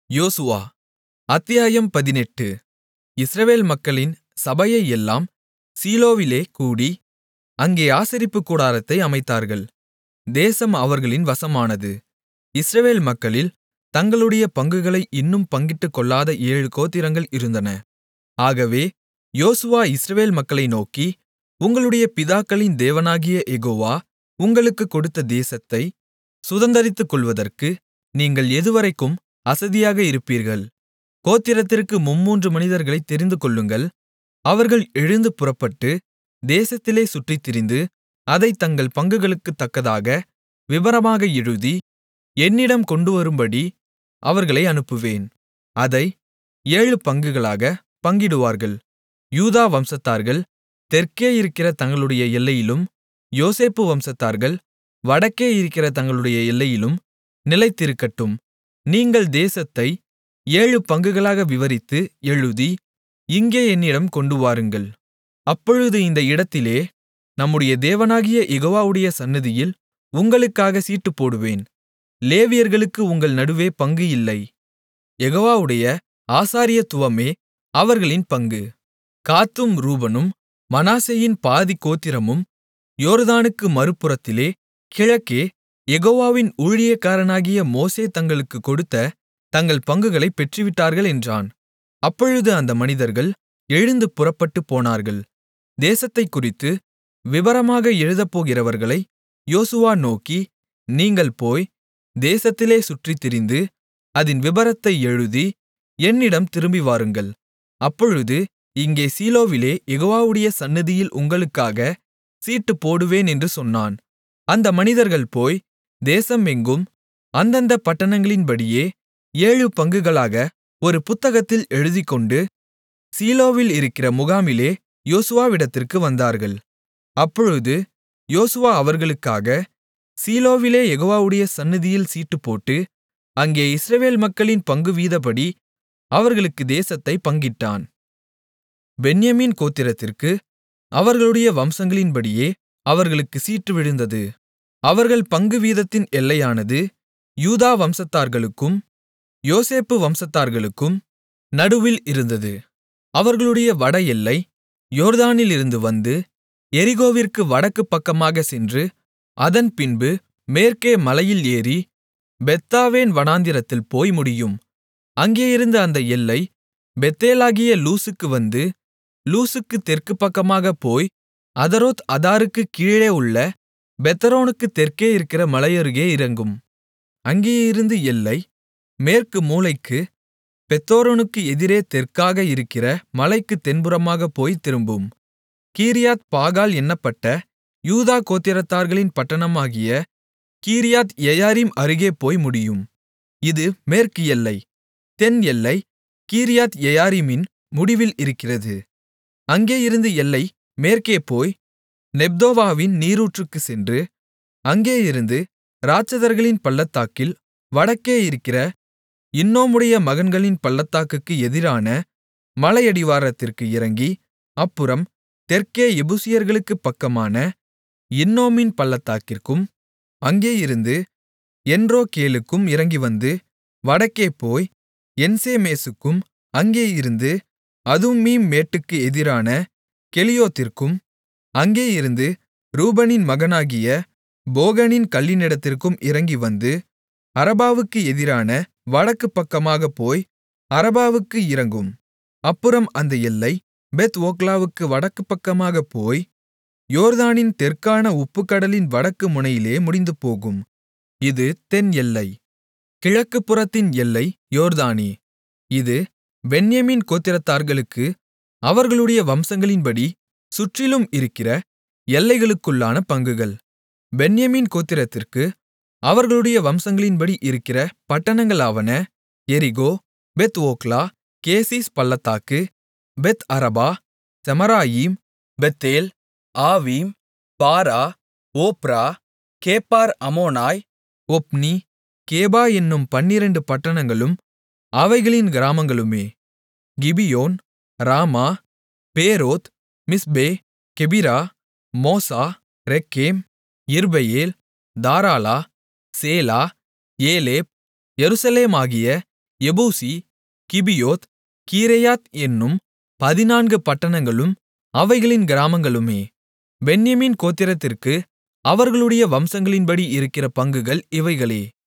யோசுவா அத்தியாயம் பதினெட்டு இஸ்ரவேல் மக்களின் சபையையெல்லாம் சீலோவிலே கூடி அங்கே ஆசரிப்புக் கூடாரத்தை அமைத்தார்கள் தேசம் அவர்களின் வசமானது இஸ்ரவேல் மக்களில் தங்களுடைய பங்குகளை இன்னும் பங்கிட்டுக்கொள்ளாத ஏழு கோத்திரங்கள் இருந்தன ஆகவே யோசுவா இஸ்ரவேல் மக்களை நோக்கி உங்களுடைய பிதாக்களின் தேவனாகிய யெகோவா உங்களுக்குக் கொடுத்த தேசத்தைச் சுதந்தரித்துக்கொள்வதற்கு நீங்கள் எதுவரைக்கும் அசதியாக இருப்பீர்கள் கோத்திரத்திற்கு மும்மூன்று மனிதர்களைத் தெரிந்துகொள்ளுங்கள் அவர்கள் எழுந்து புறப்பட்டு தேசத்திலே சுற்றித்திரிந்து அதைத் தங்கள் பங்குகளுக்குத்தக்கதாக விபரமாக எழுதி என்னிடம் கொண்டுவரும்படி அவர்களை அனுப்புவேன் அதை ஏழு பங்குகளாகப் பங்கிடுவார்கள் யூதா வம்சத்தார்கள் தெற்கே இருக்கிற தங்களுடைய எல்லையிலும் யோசேப்பு வம்சத்தார்கள் வடக்கே இருக்கிற தங்களுடைய எல்லையிலும் நிலைத்திருக்கட்டும் நீங்கள் தேசத்தை ஏழு பங்குகளாக விவரித்து எழுதி இங்கே என்னிடம் கொண்டுவாருங்கள் அப்பொழுது இந்த இடத்திலே நம்முடைய தேவனாகிய யெகோவாவுடைய சந்நிதியில் உங்களுக்காகச் சீட்டுப்போடுவேன் லேவியர்களுக்கு உங்கள் நடுவே பங்கு இல்லை யெகோவாவுடைய ஆசாரியத்துவமே அவர்களின் பங்கு காத்தும் ரூபனும் மனாசேயின் பாதிக் கோத்திரமும் யோர்தானுக்கு மறுபுறத்திலே கிழக்கே யெகோவாவின் ஊழியக்காரனாகிய மோசே தங்களுக்குக் கொடுத்த தங்கள் பங்குகளைப் பெற்றுவிட்டார்கள் என்றான் அப்பொழுது அந்த மனிதர்கள் எழுந்து புறப்பட்டுப் போனார்கள் தேசத்தைக்குறித்து விபரமாக எழுதப்போகிறவர்களை யோசுவா நோக்கி நீங்கள் போய் தேசத்திலே சுற்றித்திரிந்து அதின் விபரத்தை எழுதி என்னிடம் திரும்பிவாருங்கள் அப்பொழுது இங்கே சீலோவிலே யெகோவாவுடைய சந்நிதியில் உங்களுக்காகச் சீட்டு போடுவேன் என்று சொன்னான் அந்த மனிதர்கள் போய் தேசம் எங்கும் அந்தந்த பட்டணங்களின்படியே ஏழு பங்குகளாக ஒரு புத்தகத்தில் எழுதிக்கொண்டு சீலோவில் இருக்கிற முகாமிலே யோசுவாவிடத்திற்கு வந்தார்கள் அப்பொழுது யோசுவா அவர்களுக்காக சீலோவிலே யெகோவாவுடைய சந்நிதியில் சீட்டுப்போட்டு அங்கே இஸ்ரவேல் மக்களின் பங்குவீதப்படி அவர்களுக்கு தேசத்தைப் பங்கிட்டான் பென்யமீன் கோத்திரத்திற்கு அவர்களுடைய வம்சங்களின்படியே அவர்களுக்குச் சீட்டு விழுந்தது அவர்கள் பங்குவீதத்தின் எல்லையானது யூதா வம்சத்தார்களுக்கும் யோசேப்பு வம்சத்தார்களுக்கும் நடுவில் இருந்தது அவர்களுடைய வட எல்லை யோர்தானிலிருந்து வந்து எரிகோவிற்கு வடக்கு பக்கமாகச் சென்று அதன் பின்பு மேற்கே மலையில் ஏறி பெத்தாவேன் வனாந்திரத்தில் போய் முடியும் அங்கேயிருந்து அந்த எல்லை பெத்தேலாகிய லூஸுக்கு வந்து லூஸுக்குத் தெற்கு பக்கமாகப் போய் அதரோத் அதாருக்குக் கீழே உள்ள பெத்தரோனுக்குத் தெற்கே இருக்கிற மலையருகே இறங்கும் அங்கேயிருந்து எல்லை மேற்கு மூலைக்கு பெத்தோரோனுக்கு எதிரே தெற்காக இருக்கிற மலைக்குத் தென்புறமாகப் போய் திரும்பும் கீரியாத் பாகால் என்னப்பட்ட யூதா கோத்திரத்தார்களின் பட்டணமாகிய கீரியாத் எயாரீம் அருகே போய் முடியும் இது மேற்கு எல்லை தென் எல்லை கீரியாத் எயாரீமின் முடிவில் இருக்கிறது அங்கேயிருந்து எல்லை மேற்கே போய் நெப்தோவாவின் நீரூற்றுக்குச் சென்று அங்கேயிருந்து இராட்சதர்களின் பள்ளத்தாக்கில் வடக்கே இருக்கிற இன்னோமுடைய மகன்களின் பள்ளத்தாக்குக்கு எதிரான மலையடிவாரத்திற்கு இறங்கி அப்புறம் தெற்கே எபூசியர்களுக்குப் பக்கமான இன்னோமின் பள்ளத்தாக்கிற்கும் அங்கேயிருந்து என்ரோகேலுக்கும் இறங்கிவந்து வடக்கே போய் என்சேமேசுக்கும் அங்கேயிருந்து அதும்மீம் மேட்டுக்கு எதிரான கெலியோத்திற்கும் அங்கேயிருந்து ரூபனின் மகனாகிய போகனின் கல்லினிடத்திற்கும் இறங்கிவந்து அரபாவுக்கு எதிரான வடக்கு பக்கமாகப் போய் அரபாவுக்கு இறங்கும் அப்புறம் அந்த எல்லை பெத் ஓக்லாவுக்கு வடக்கு பக்கமாகப் போய் யோர்தானின் தெற்கான உப்புக்கடலின் வடக்கு முனையிலே முடிந்துபோகும் இது தென் எல்லை கிழக்கு புறத்தின் எல்லை யோர்தானே இது பென்யமீன் கோத்திரத்தார்களுக்கு அவர்களுடைய வம்சங்களின்படி சுற்றிலும் இருக்கிற எல்லைகளுக்குள்ளான பங்குகள் பென்யமீன் கோத்திரத்திற்கு அவர்களுடைய வம்சங்களின்படி இருக்கிற பட்டணங்களாவன எரிகோ பெத் ஓக்லா கேசிஸ் பள்ளத்தாக்கு Beth Arabah Zemaraim Bethel Avim Parah Ophrah Chephar Ammonai Ophni Gaba என்னும் பன்னிரண்டு பட்டணங்களும் அவைகளின் கிராமங்களுமே Gibeon Ramah Beeroth Mizpeh Chephirah Mozah Rekem Irpeel Taralah Zelah Eleph எருசலேமாகிய எபூசி கிபியோத் கீரேயாத் என்னும் பதினான்கு பட்டணங்களும் அவைகளின் கிராமங்களுமே பென்யமீன் கோத்திரத்திற்கு அவர்களுடைய வம்சங்களின்படி இருக்கிற பங்குகள் இவைகளே